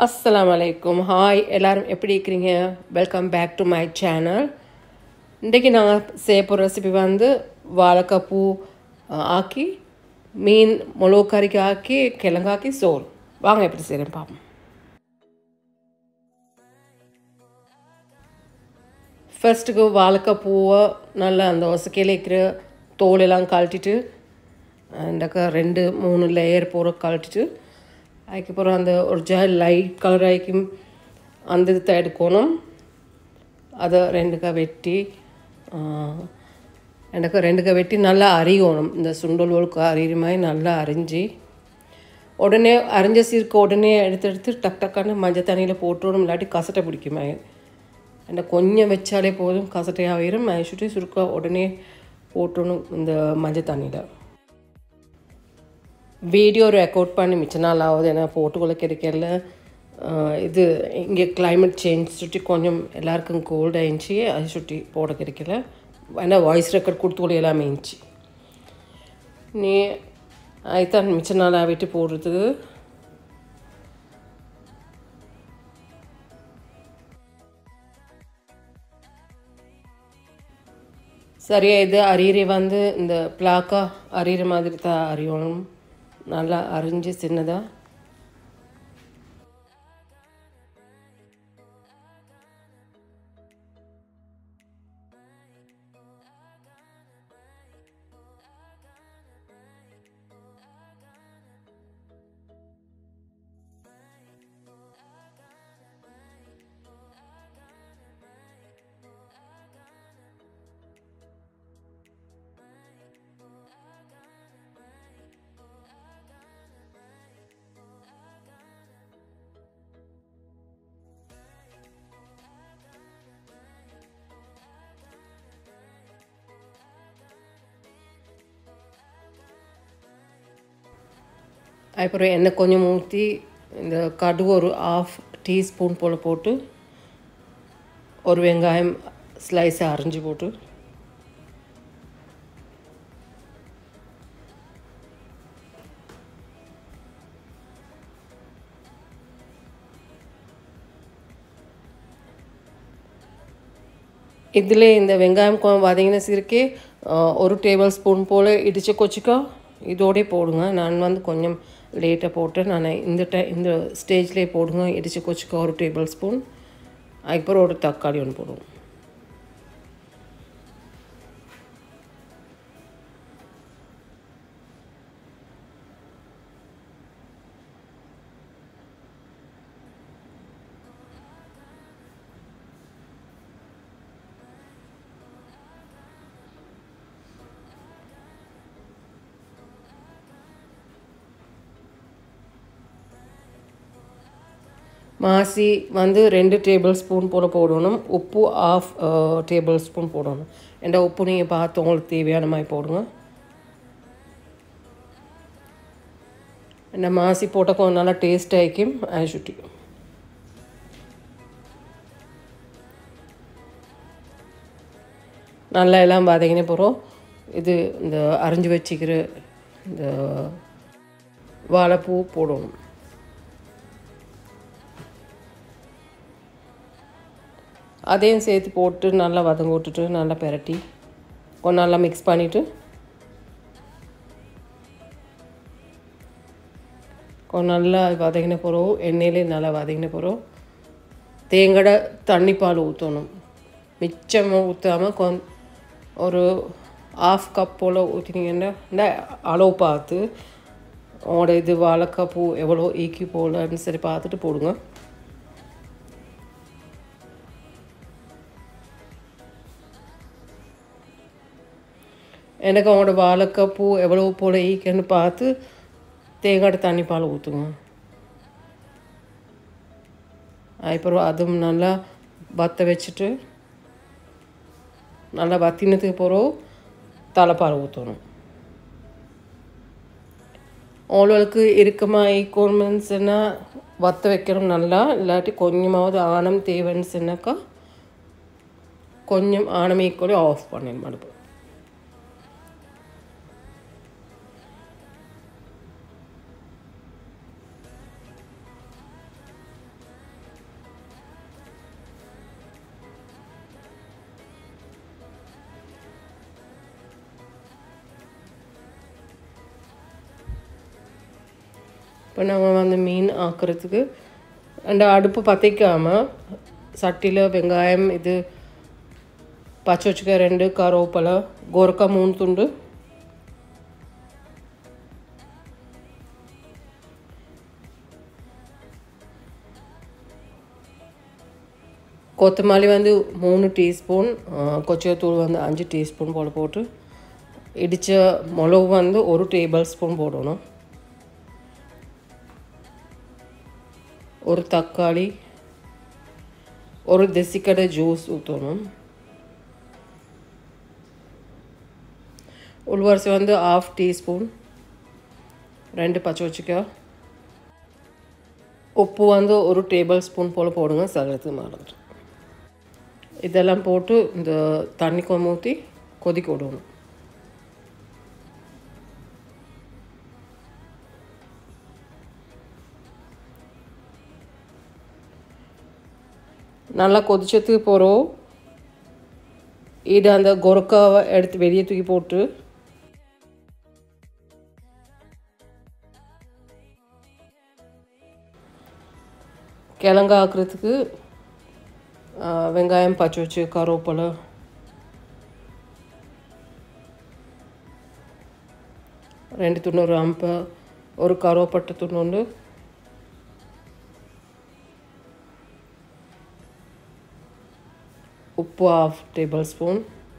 அஸ்ஸலாமு அலைக்கும் ஹாய் எல்லாரும் எப்படி இருக்கிறீங்க welcome back to my channel இன்றைக்கி நாங்கள் செய்ய போகிற ரெசிபி வந்து வாழைக்காய் பூ அஹ், ஆக்கி மீன் மிளகு கறிக்கு ஆக்கி கிழங்காக்கி சோறு வாங்க எப்படி செய்கிறேன் பார்ப்போம் ஃபர்ஸ்ட்டுக்கு வாழைக்காய் பூவை நல்லா அந்த ஒசக்கையில் இருக்கிற தோலெல்லாம் கழட்டிட்டு அண்டக்கா ரெண்டு மூணு லேயர் பூரா கழட்டிட்டு அதுக்கப்புறம் அந்த ஒரு ஜாய் லைட் கலர் ஆகிக்கும் அந்த இது எடுக்கணும் அதை ரெண்டுக்கா வெட்டி ரெண்டுக்கா ரெண்டுக்கா வெட்டி நல்லா அரியணும் இந்த சுண்டல் ஒழுக்கு அரியிற மாதிரி நல்லா அரிஞ்சு உடனே அரிஞ்ச சீர்க்கு உடனே எடுத்து எடுத்து டக் டக்கான்னு மஞ்சள் தண்ணியில் போட்டுடணும் இல்லாட்டி கசட்டை பிடிக்குமே அந்த கொஞ்சம் வச்சாலே போதும் கசட்டையாகிடும் சுட்டி சுருக்கா உடனே போட்டுடணும் இந்த மஞ்சள் தண்ணியில் வீடியோ ரெக்கார்ட் பண்ணி மிச்ச நாள் ஆகுது ஏன்னா போட்டுக்குள்ள கிடைக்கல ஆஹ் இது இங்கே climate சேஞ்ச் சுட்டி கொஞ்சம் எல்லாருக்கும் கோல்ட் ஆயிடுச்சு அது சுட்டி போட கிடைக்கல ஏன்னா வாய்ஸ் ரெக்கார்ட் கொடுத்து எல்லாமே இருந்துச்சு நீ அதுதான் மிச்ச நாளாக விட்டு போடுறதுக்கு சரியா இது அரியிறை வந்து இந்த பிளாக்கா அரியிற மாதிரி தான் அரியணும் நல்லா அரிஞ்சு சின்னதாக அப்புறம் எண்ணெய் கொஞ்சம் ஊற்றி இந்த கடுகு ஒரு ஆஃப் டீஸ்பூன் போல் போட்டு ஒரு வெங்காயம் ஸ்லைஸை அரிஞ்சு போட்டு இதில் இந்த வெங்காயம் குழம்பு வதங்கின சிறுக்கே ஒரு டேபிள் ஸ்பூன் போல் இடித்த கொச்சிக்கா இதோடே போடுங்க நான் வந்து கொஞ்சம் லேட்டாக போட்டேன் நான் இந்த டை இந்த ஸ்டேஜ்லேயே போடுங்க இடித்த கொச்சிக்கா ஒரு டேபிள் ஸ்பூன் அதுக்கப்புறம் ஒரு தக்காளி ஒன்று போடுவோம் மாசி வந்து ரெண்டு டேபிள் ஸ்பூன் போல் போடணும் உப்பு ஆஃப் டேபிள் ஸ்பூன் போடணும் ஏண்டா உப்பு நீங்கள் பார்த்து உங்களுக்கு தேவையான மாதிரி போடுங்க இந்த மாசி போட்டால் கொஞ்சம் நல்லா டேஸ்ட் ஆகிக்கும் ஆஷுட்டி நல்லா எல்லாம் வதங்கின போகிறோம் இது இந்த அரைஞ்சி வச்சுக்கிற இந்த வாழைப்பூ போடணும் அதையும் சேர்த்து போட்டு நல்லா வதங்க விட்டுட்டு நல்லா பெரட்டி கொஞ்சம் நல்லா மிக்ஸ் பண்ணிவிட்டு கொஞ்சம் நல்லா வதங்கின பிறகு எண்ணெயிலே நல்லா வதங்கின பிறகு தேங்காய் தண்ணி பால் ஊற்றணும் மிச்சமாக ஊற்றாமல் கொ ஒரு ஆஃப் கப் போல் ஊற்றினீங்கன்னா இந்த அளவு பார்த்து உங்களோட இது வாழைக்காய் பூ எவ்வளோ ஈக்கி போலன்னு சரி பார்த்துட்டு போடுங்க எனக்கு அவங்களோட வாழைக்காய் பூ எவ்வளோ போல் ஈக்கன்னு பார்த்து தேங்காய் தண்ணி பால் ஊற்றுங்க அப்புறம் அதுவும் நல்லா வத்த வச்சுட்டு நல்லா வத்தினதுக்கு பிறகு தலைப்பால் ஊற்றணும் அவங்களுக்கு இருக்கமாக ஈக்குவல்மெண்ட்ஸ்னா வத்த வைக்கணும் நல்லா இல்லாட்டி கொஞ்சமாவது ஆணம் தேவைன்னு சொன்னாக்கா கொஞ்சம் ஆணம் ஈக்குவலி ஆஃப் பண்ணிடணும் அடுப்பு இப்போ நாங்கள் வந்து மீன் ஆக்கிறதுக்கு அந்த அடுப்பு பற்றிக்காமல் சட்டியில் வெங்காயம் இது பச்சை வச்சுக்க ரெண்டு கருவேப்பிலை கோரக்கா மூணு துண்டு கொத்தமல்லி வந்து மூணு டீஸ்பூன் கொச்சத்தூள் வந்து அஞ்சு டீஸ்பூன் போல் போட்டு இடித்த மிளகு வந்து ஒரு டேபிள் ஸ்பூன் போடணும் ஒரு தக்காளி ஒரு தெசிக்கடை ஜூஸ் ஊற்றணும் உள்வரிசை வந்து ஆஃப் டீஸ்பூன் ரெண்டு பச்சை வச்சுக்க உப்பு வந்து ஒரு டேபிள் ஸ்பூன் போல் போடுங்க சகலத்துக்கு மறந்துட்டு இதெல்லாம் போட்டு இந்த தண்ணி கொண்டு ஊற்றி கொதிக்க விடணும் நல்லா கொதிச்சதுக்கு போகிறோம் இது அந்த கொரக்காவை எடுத்து வெளியே தூக்கி போட்டு கிழங்கு ஆக்குறதுக்கு வெங்காயம் பச்சை வச்சு கருவேப்பிலை ரெண்டு துண்டு ஒரு அம்பை ஒரு கருவேப்பட்டை துண்டு உப்பு ஆஃப் டேபிள் ஸ்பூன்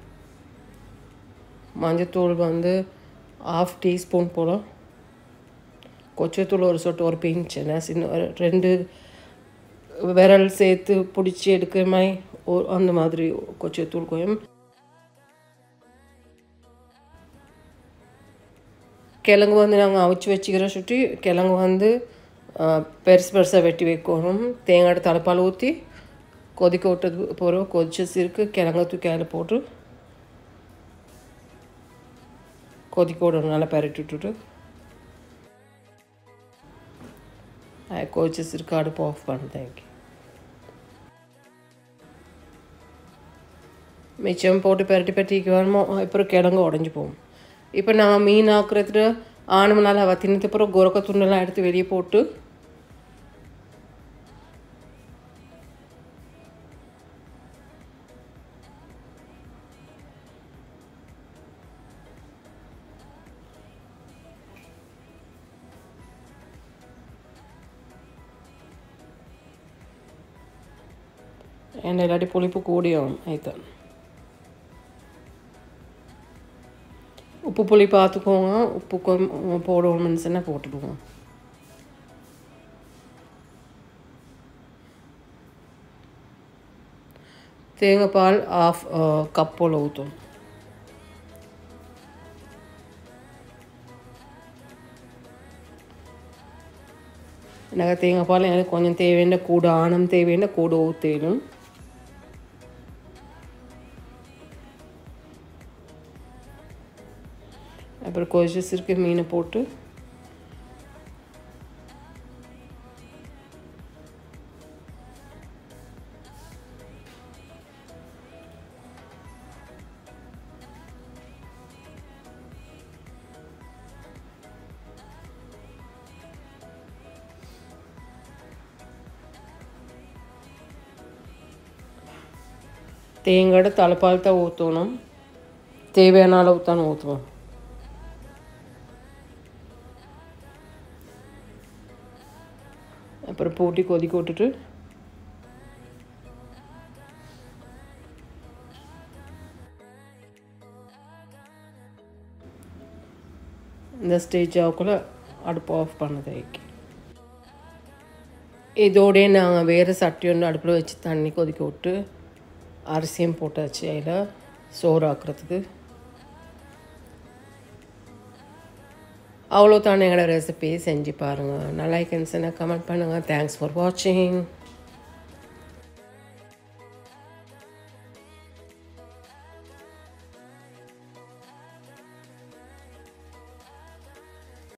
மஞ்சத்தூள் வந்து ஆஃப் டீஸ்பூன் போல் கொச்சத்தூள் ஒரு சொட்டு ஒரு பிஞ்ச் என்ன சின்ன ரெண்டு விரல் சேர்த்து பிடிச்சி எடுக்கிற மாதிரி ஒரு அந்த மாதிரி கொச்சத்தூள் கோயம் கிழங்கு வந்து நாங்கள் அவிச்சு வச்சுக்கிற சுட்டி கிழங்கு வந்து பெருசு பெருசாக வெட்டி வைக்கணும் தேங்காய் தலைப்பால் ஊற்றி கொதிக்க விட்டது போகிறோம் கொதிச்ச சிறுக்கு கிழங்கு தூக்கி அதில் போட்டு கொதிக்க விடணும் நல்லா பரட்டி விட்டுட்டு கொதிச்ச சிறுக்கு அடுப்பு ஆஃப் பண்ணு தேங்க்யூ மிச்சம் போட்டு பரட்டி பரட்டிக்கு வேணுமோ அப்புறம் கிழங்கு உடஞ்சி போகும் இப்போ நான் மீன் ஆக்குறதுக்கு ஆணும் நல்லா வத்தினது அப்புறம் குரக்க துண்டெல்லாம் எடுத்து வெளியே போட்டு என்ன இல்லாட்டி புளிப்பு கூடியும் ஐத்தான் உப்பு புளி பார்த்துக்கோங்க உப்பு கொஞ்சம் போடணும்னு சொன்னால் போட்டுடுவோம் தேங்காய் பால் ஆஃப் கப் போல் ஊற்றும் எனக்கு தேங்காய் பால் எனக்கு கொஞ்சம் தேவையான கூட ஆனம் தேவையான கூட ஊற்றணும் அப்புறம் கொதிச்சு இருக்க மீனை போட்டு தேங்காய் தலைப்பால் தான் ஊற்றணும் தேவையான அளவு தான் ஊற்றுவோம் அப்புறம் போட்டி கொதிக்க விட்டுட்டு இந்த ஸ்டேஜ் ஆகுள்ள அடுப்பு ஆஃப் பண்ணதை இதோடய நாங்கள் வேறு சட்டி ஒன்று அடுப்பில் வச்சு தண்ணி கொதிக்க விட்டு அரிசியும் போட்டாச்சு அதில் சோறு ஆக்குறதுக்கு அவ்வளோ தானே எங்களோட ரெசிபி செஞ்சு பாருங்கள் நல்லா இருக்குன்னு கமெண்ட் பண்ணுங்கள் தேங்க்ஸ் ஃபார் வாட்சிங்